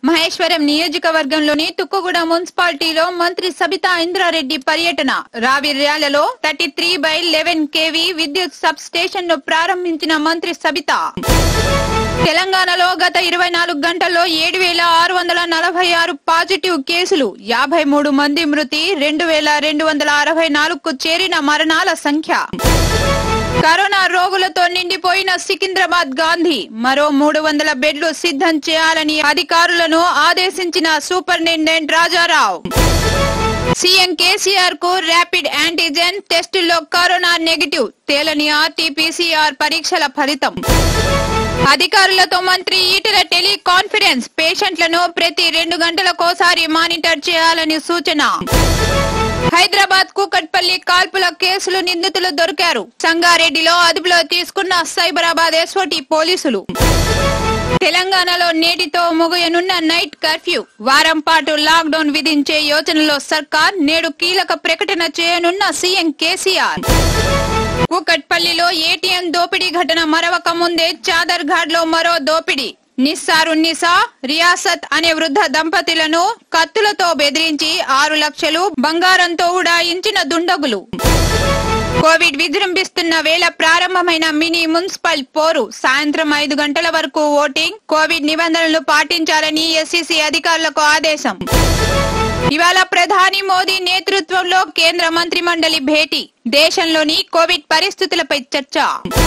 మహేశ్వరం నియోజకవర్గంలోని తుక్కుగూడ మున్సిపాలిటీలో మంత్రి సబితా ఇంద్రారెడ్డి పర్యటన రావిర్యాలలో thirty three by eleven KV విద్యుత్ సబ్ స్టేషన్ ను ప్రారంభించిన మంత్రి సబిత తెలంగాణలో గత ఇరవై నాలుగు గంటల్లో ఏడు వేల ఆరు వందల నలభై ఆరు పాజిటివ్ కేసులు యాభై మూడు మంది మృతి రెండు వేల రెండు వందల అరవై నాలుగుకు చేరిన మరణాల సంఖ్య కరోనా రోగులతో నిండిపోయిన సికింద్రాబాద్ గాంధీ మరో మూడు వందల బెడ్లు సిద్ధం చేయాలని అధికారులను ఆదేశించిన సూపరింటెండెంట్ రాజారావు సీఎం కేసీఆర్ కు ర్యాపిడ్ యాంటీజెన్ టెస్టుల్లో కరోనా నెగిటివ్ తేలని ఆర్టీపీసీఆర్ పరీక్షల ఫలితం అధికారులతో మంత్రి ఈటెల టెలికాన్ఫరెన్స్ పేషెంట్లను ప్రతి రెండు గంటలకోసారి మానిటర్ చేయాలని సూచన హైదరాబాద్ కూకట్పల్లి కాల్పుల కేసులు నిందితులు దొరికారు సంగారెడ్డిలో అదుపులో తీసుకున్న సైబరాబాద్ ఎస్ఓటి పోలీసులు తెలంగాణలో నేటితో ముగియనున్న నైట్ కర్ఫ్యూ వారం పాటు లాక్ డౌన్ విధించే యోచనలో సర్కార్ నేడు కీలక ప్రకటన చేయనున్న సీఎం కేసీఆర్ కూకట్పల్లిలో ఏటీఎం దోపిడీ ఘటన మరవక ముందే చాదర్ ఘాట్ లో మరో దోపిడీ నిస్సారున్నిసా రియాసత్ అనే వృద్ధ దంపతులను కత్తులతో బెదిరించి ఆరు లక్షలు బంగారంతో ఉడాయించిన దుండగులు కోవిడ్ విజృంభిస్తున్న వేళ ప్రారంభమైన మినీ మున్సిపల్ పోరు సాయంత్రం ఐదు గంటల వరకు ఓటింగ్ కోవిడ్ నిబంధనలు పాటించాలని ఎస్సీసీ అధికారులకు ఆదేశం ఇవాళ ప్రధాని మోదీ నేతృత్వంలో కేంద్ర మంత్రి మండలి భేటీ దేశంలోని కోవిడ్ పరిస్థితులపై చర్చ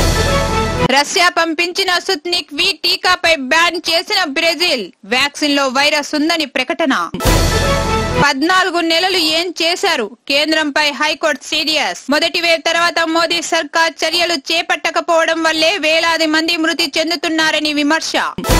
రష్యా పంపించిన సుత్నిక్ వి టీకాపై బ్యాన్ చేసిన బ్రెజిల్ వ్యాక్సిన్ లో వైరస్ ఉందని ప్రకటన పద్నాలుగు నెలలు ఏం చేశారు కేంద్రంపై హైకోర్టు సీరియస్ మొదటి వేవ్ తర్వాత మోదీ సర్కార్ చర్యలు చేపట్టకపోవడం వల్లే వేలాది మంది మృతి చెందుతున్నారని విమర్శ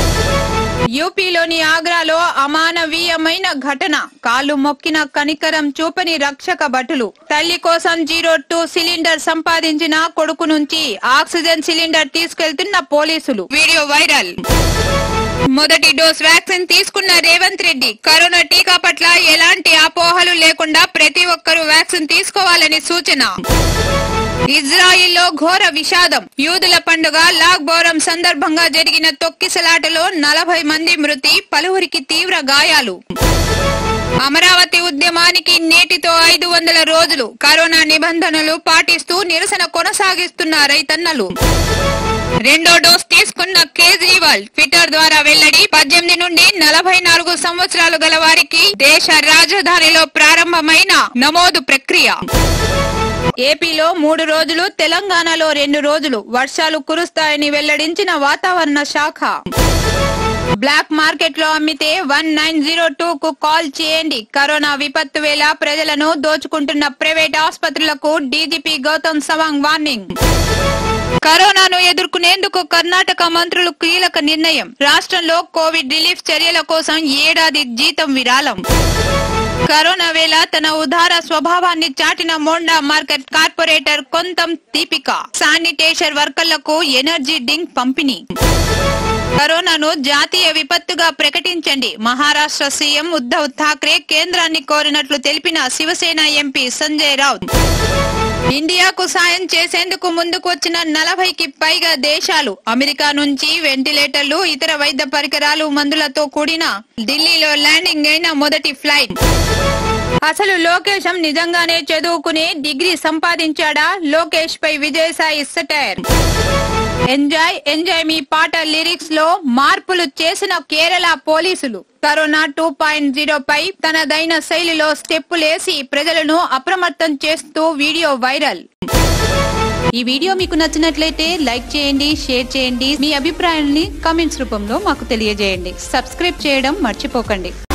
యూపీలోని ఆగ్రాలో అమానవీయమైన ఘటన కాలు మొక్కిన కనికరం చూపని రక్షక భటులు తల్లి కోసం జీరో టూ సిలిండర్ సంపాదించిన కొడుకు నుంచి ఆక్సిజన్ సిలిండర్ తీసుకెళ్తున్న పోలీసులు వీడియో వైరల్ మొదటి డోస్ వ్యాక్సిన్ తీసుకున్న రేవంత్ రెడ్డి కరోనా టీకా పట్ల ఎలాంటి అపోహలు లేకుండా ప్రతి ఒక్కరూ వ్యాక్సిన్ తీసుకోవాలని సూచన ఇజ్రాయిల్లో ఘోర విషాదం యూదుల పండుగ లాక్ బోరం సందర్భంగా జరిగిన తొక్కిసలాటలో నలభై మంది మృతి పలువురికి తీవ్ర గాయాలు అమరావతి ఉద్యమానికి నేటితో ఐదు వందల రోజులు కరోనా నిబంధనలు పాటిస్తూ నిరసన కొనసాగిస్తున్న రైతన్నలు రెండో డోస్ తీసుకున్న కేజ్రీవాల్ ట్విట్టర్ ద్వారా వెల్లడి పద్దెనిమిది నుండి నలభై నాలుగు సంవత్సరాలు గల వారికి దేశ రాజధానిలో ప్రారంభమైన నమోదు ప్రక్రియ ఏపీలో మూడు రోజులు తెలంగాణలో రెండు రోజులు వర్షాలు కురుస్తాయని వెల్లడించిన వాతావరణ శాఖ బ్లాక్ మార్కెట్ లో అమ్మితే వన్ నైన్ జీరో టూ కు కాల్ చేయండి కరోనా విపత్తు వేళ ప్రజలను దోచుకుంటున్న ప్రైవేట్ ఆసుపత్రులకు డీజీపీ గౌతమ్ సవాంగ్ వార్నింగ్ కరోనాను ఎదుర్కొనేందుకు కర్ణాటక మంత్రులు కీలక నిర్ణయం రాష్ట్రంలో కోవిడ్ రిలీఫ్ చర్యల కోసం ఏడాది జీతం విరాళం కరోనా వేళ తన ఉదార స్వభావాన్ని చాటిన Monda market corporator Kontham Deepika sanitation వర్కర్లకు ఎనర్జీ డ్రింక్ పంపిణీ కరోనాను జాతీయ విపత్తుగా ప్రకటించండి మహారాష్ట్ర సీఎం ఉద్ధవ్ ఠాక్రే కేంద్రాన్ని కోరినట్లు తెలిపిన శివసేన ఎంపీ సంజయ్ రౌత్ ఇండియాకు సాయం చేసేందుకు ముందుకు వచ్చిన నలభైకి పైగా దేశాలు అమెరికా నుంచి వెంటిలేటర్లు ఇతర వైద్య పరికరాలు మందులతో కూడిన ఢిల్లీలో ల్యాండింగ్ అయిన మొదటి ఫ్లైట్ అసలు లోకేశం నిజంగానే చదువుకుని డిగ్రీ సంపాదించాడా లోకేష్ పై విజయసాయి సెటైర్ ఎంజాయ్ ఎంజాయ్ మీ పాట లిరిక్స్ లో మార్పులు చేసిన కేరళ పోలీసులు కరోనా టూ పాయింట్ జీరో పై తనదైన శైలిలో స్టెప్పులేసి ప్రజలను అప్రమత్తం చేస్తూ వీడియో వైరల్ ఈ వీడియో మీకు నచ్చినట్లయితే లైక్ చేయండి షేర్ చేయండి మీ అభిప్రాయాన్ని కామెంట్స్ రూపంలో మాకు తెలియజేయండి సబ్స్క్రైబ్ చేయడం మర్చిపోకండి